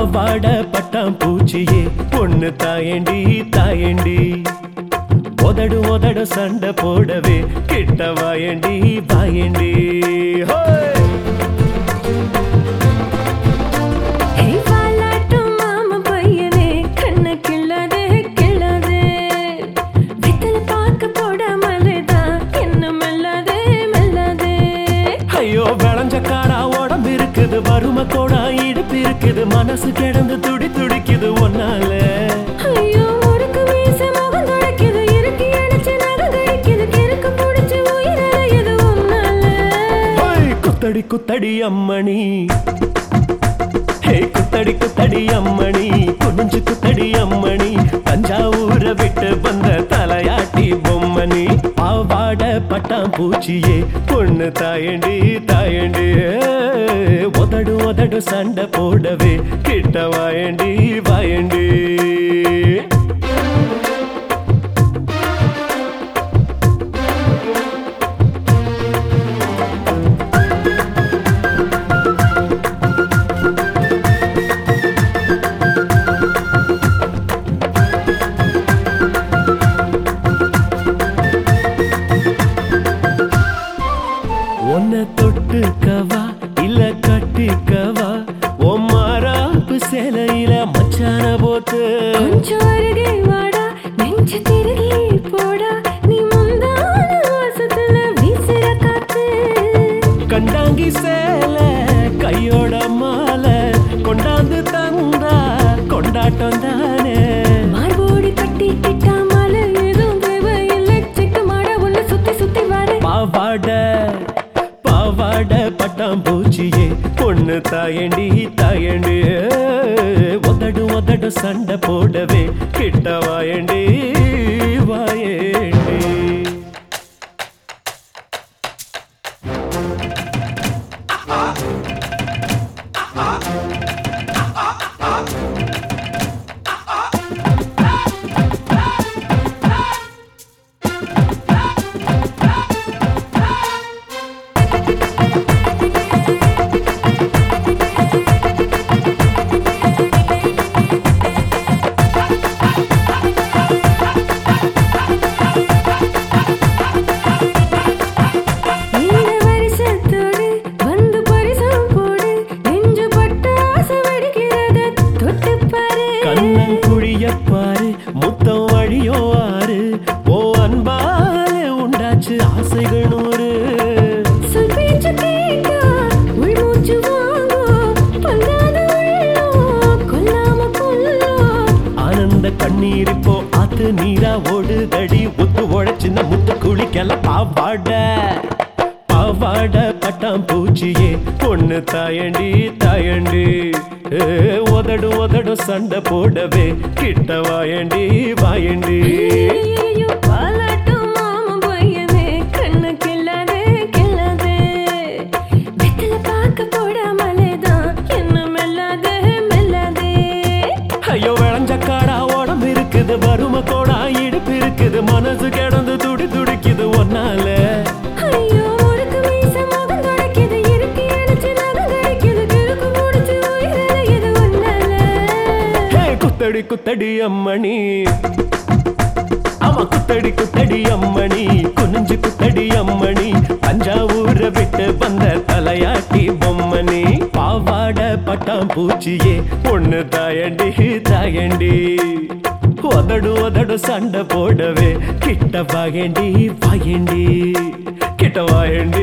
பாவாட பட்டாம் பூச்சியே பொண்ணு தாயண்டி தாயண்டி உதடு உதடு சண்டை போடவே கிட்ட வாயண்டி வாயண்டி ஹோய்! ஹே வாலாட்டும் மாமா பையனே கண்ணு கிள்ளாதே கிள்ளாதே வெத்தல பாக்க போடாமலேதான் என்ன மெல்லாதே மெல்லாதே ஐயோ விளைஞ்ச காடா உடம்பு இருக்குது வறுமை கோடா இடுப்பு இருக்குது மனசு கிடந்து துடி துடிக்குது ஒன்னால ஐயோ முறுக்கு மீச முகம் துடைக்குது இறுக்கி அணைச்சு நகம் கடிக்குது கிறுக்கு புடிச்சு உயிரலையுது உன்னால ஹோய், குத்தடி குத்தடி அம்மணி ஹே குத்தடி குத்தடி அம்மணி குனிஞ்சு குத்தடி அம்மணி தஞ்சாவூரை விட்டு வந்த தலையாட்டி பொம்மணி பாவாட பட்டாம் பூச்சியே பொண்ணு தாயண்டி தாயண்டி உதடு உதடு சண்டை போடவே கிட்ட வாயண்டி வாயண்டி உன்னை தொட்டுக்கவா இல்ல கட்டிக்கவா உன் மாறாப்பு சேலையில மச்சான போத்து கொஞ்சம் அருகே வாடா நெஞ்சு திருகி போடா நீ முந்தான வாசத்துல வீசுற காத்து கண்டாங்கி சேலை கையோட மாலை கொண்டாந்து தந்தா கொண்டாட்டம் தானே மார்போடி கட்டிக்கிட்டா மலை எதுவும் தேவையில்லை செக்கு மாட உள்ள சுத்தி சுத்தி வர பாவாட பாவாட பட்டாம் பூச்சியே பொண்ணு தாயண்டி தாயண்டி உதடு உதடு சண்டை போடவே கிட்ட வாயண்டி வாயண்டி இந்த வருஷத்தோடு வந்து பரிசம் போடு நெஞ்சு பட்டு ஆசை வெடிக்கிறத தொட்டு பாரு கண்ணங்குழிய பாரு முத்தம் வழியோ ஆறு ஓ அன்பாலே உண்டாச்சு ஆசைகள் நூறு சொல் பேச்சு கேட்டா உள்மூச்சு வாங்கும் பொல்லாத உள்ளம் கொல்லாம கொல்லும் ஆனந்த கண்ணீர் இப்போ ஆத்து நீரா ஓடுதடி ஒத்து உழைச்சின முத்து குளிக்கல பாவாட பாவாட பட்டாம் பூச்சியே பொண்ணு தாயண்டி தாயண்டி ஏ, உதடு உதடு சண்டை போடவே கிட்ட வாயண்டி வாயண்டி ஐயையோ, பாலாட்டும் மாமன் பையனே, கண்ணு கிள்ளாதே, கிள்ளாதே. வெத்தல பாக்க போடாமலேதான் என்ன மெல்லாதே, மெல்லாதே. ஐயோ விளைஞ்ச காடா உடம்பு இருக்குது வறுமை கோடா இடுப்பு இருக்குது மனசு கிடந்து துடி துடிக்குது ஒன்னால ஐயோ, முறுக்கு மீச முகம் துடைக்குது, இறுக்கி அணைச்சு நகம் கடிக்குது, கிறுக்கு புடிச்சு உயிரலையுது உன்னால. ஹே குத்தடி குத்தடி அம்மணி ஆமா குத்தடி குத்தடி அம்மணி குனிஞ்சு குத்தடி அம்மணி தஞ்சாவூரை விட்டு வந்த தலையாட்டி பொம்மணி பாவாட பட்டாம் பூச்சியே பொண்ணு தாயண்டி தாயண்டி உதடு உதடு சண்டை போடவே கிட்ட வாயண்டி வாயண்டி கிட்ட வாயண்டி